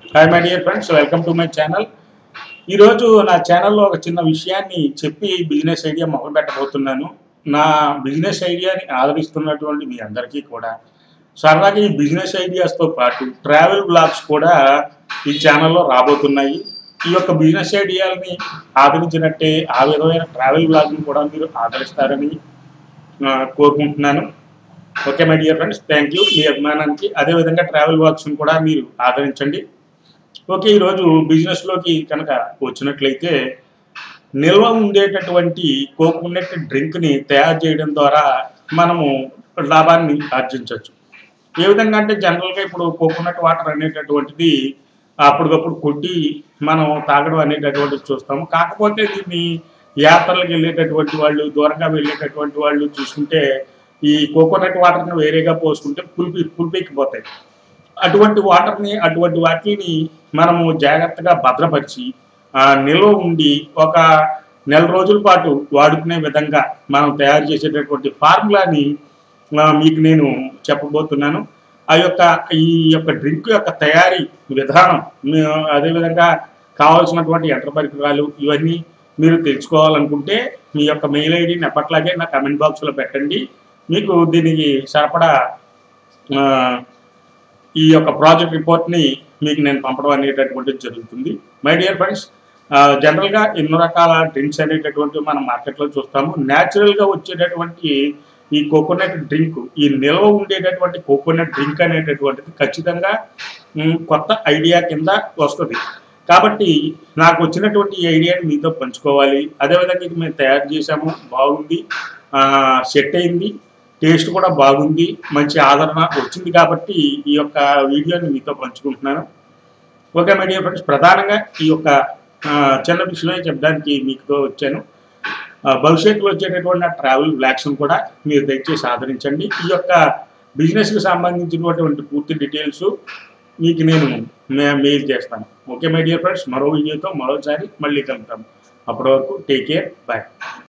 hi my dear friends welcome to my channel ఈరోజు నా ఛానల్లో ఒక చిన్న విషయాన్ని చెప్పి బిజినెస్ ఐడియా మొదలు పెట్టబోతున్నాను నా బిజినెస్ ఐడియాని ఆదరిస్తున్నటువంటి మీ అందరికీ కూడా సరదాగా ఈ బిజినెస్ ఐడియాస్తో పాటు ట్రావెల్ బ్లాగ్స్ కూడా ఈ ఛానల్లో రాబోతున్నాయి ఈ యొక్క బిజినెస్ ఐడియాలని ఆదరించినట్టే ఆ విధమైన ట్రావెల్ బ్లాగ్ని కూడా మీరు ఆదరిస్తారని ఆ, కోరుకుంటున్నాను okay my dear friends thank you మీ అభిమానానికి అదేవిధంగా ట్రావెల్ వర్క్స్ని కూడా మీరు ఆదరించండి ఓకే ఈరోజు బిజినెస్లోకి కనుక వచ్చినట్లయితే నిల్వ ఉండేటటువంటి కోకోనట్ డ్రింక్ని తయారు చేయడం ద్వారా మనము లాభాన్ని ఆర్జించవచ్చు ఏ విధంగా అంటే జనరల్గా ఇప్పుడు కోకోనట్ వాటర్ అనేటటువంటిది అప్పటికప్పుడు కొట్టి మనం తాగడం అనేటటువంటిది చూస్తాము కాకపోతే దీన్ని యాత్రలకు వెళ్ళేటటువంటి వాళ్ళు దూరంగా వెళ్ళేటటువంటి వాళ్ళు చూసుకుంటే ఈ కోకోనట్ వాటర్ని వేరేగా పోసుకుంటే పులిపి పులిపెక్కిపోతాయి అటువంటి వాటర్ని అటువంటి వాటిని మనము జాగ్రత్తగా భద్రపరిచి ఆ, నిల్వ ఉండి ఒక నెల రోజుల పాటు వాడుకునే విధంగా మనం తయారు చేసేటటువంటి ఫార్ములాని ఆ, మీకు నేను చెప్పబోతున్నాను ఆ యొక్క ఈ యొక్క డ్రింక్ యొక్క తయారీ విధానం మీ- అదేవిధంగా కావాల్సినటువంటి యంత్ర పరికరాలు ఇవన్నీ మీరు తెలుసుకోవాలనుకుంటే మీ యొక్క మెయిల్ ఐడిని ఎప్పట్లాగే నా కమెంట్ బాక్స్లో పెట్టండి మీకు దీనికి సరిపడా ఆ, ఈ యొక్క ప్రాజెక్ట్ రిపోర్ట్ని మీకు నేను పంపడం అనేటటువంటిది జరుగుతుంది మై డియర్ ఫ్రెండ్స్ జనరల్గా ఎన్నో రకాల డ్రింక్స్ అనేటటువంటివి మనం మార్కెట్లో చూస్తాము న్యాచురల్గా వచ్చేటటువంటి ఈ కోకోనట్ డ్రింక్ ఈ నిల్వ ఉండేటటువంటి కోకోనట్ డ్రింక్ అనేటటువంటిది ఖచ్చితంగా మ్, కొత్త ఐడియా కింద వస్తుంది కాబట్టి నాకు వచ్చినటువంటి ఈ ఐడియాని మీతో పంచుకోవాలి అదేవిధంగా ఇది మేము తయారు చేసాము బాగుంది సెట్ అయింది టేస్ట్ కూడా బాగుంది మంచి ఆదరణ వచ్చింది కాబట్టి ఈ యొక్క వీడియోని మీతో పంచుకుంటున్నాను ఓకే మై డియర్ ఫ్రెండ్స్ ప్రధానంగా ఈ యొక్క ఆ, చిన్న విషయమే చెప్పడానికి మీతో వచ్చాను ఆ, భవిష్యత్తులో వచ్చేటటువంటి నా ట్రావెల్ బ్లాగ్స్ని కూడా మీరు దయచేసి ఆదరించండి ఈ యొక్క బిజినెస్కి సంబంధించినటువంటి పూర్తి డీటెయిల్స్ మీకు నేను మే- మెయిల్ చేస్తాను ఓకే మై డియర్ ఫ్రెండ్స్ మరో వీడియోతో మరోసారి మళ్ళీ కలుగుతాం అప్పటి వరకు టేక్ కేర్ బాయ్